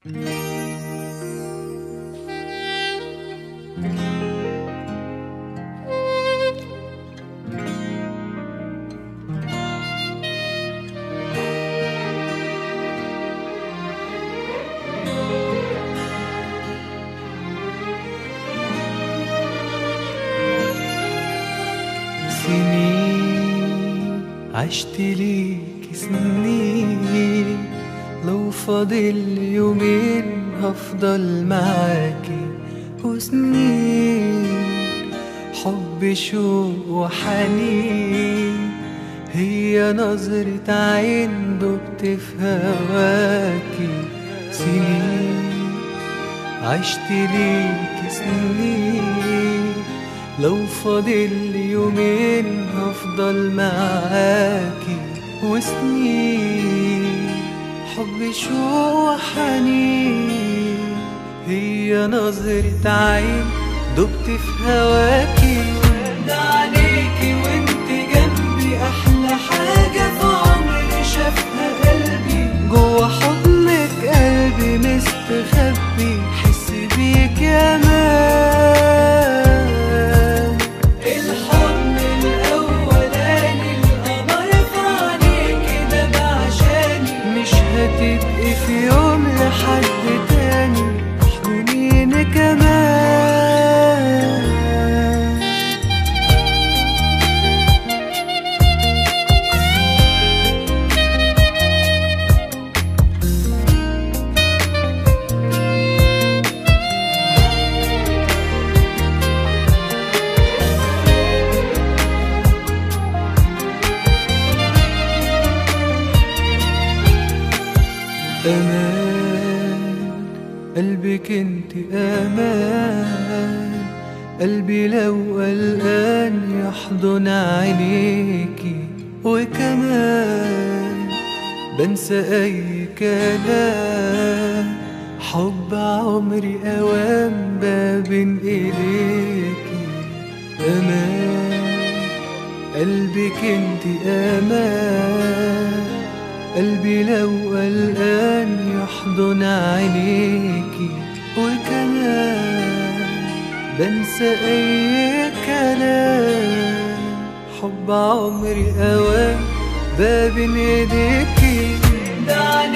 سنين عشت ليك سنين لو فاضل يومين هفضل معاكي وسنين حب شوق وحنين هي نظرة عين دبت في هواكي سنين عشت ليك سنين لو فاضل يومين هفضل معاكي وسنين حب شوق وحنين هي نظرة عين دبت في هواكي ده عليكي وانت جنبي احلى حاجة في عمري شافها قلبي جوا حضنك قلبي مستخبي حس بيك يا مان الحضن الاولاني القمر في عينيكي ده بعشاني مش هتبقي في يوم لحد تاني حنيني كمان أمان قلبك انت أمان قلبي لو قلقان يحضن عينيكي وكمان بنسى أي كلام حب عمري أوام بين إيديكي أمان قلبك انت أمان قلبي لو قلقان يحضن عينيكي وكمان بنسى أي كلام حب عمري أوام باب ايديكي ده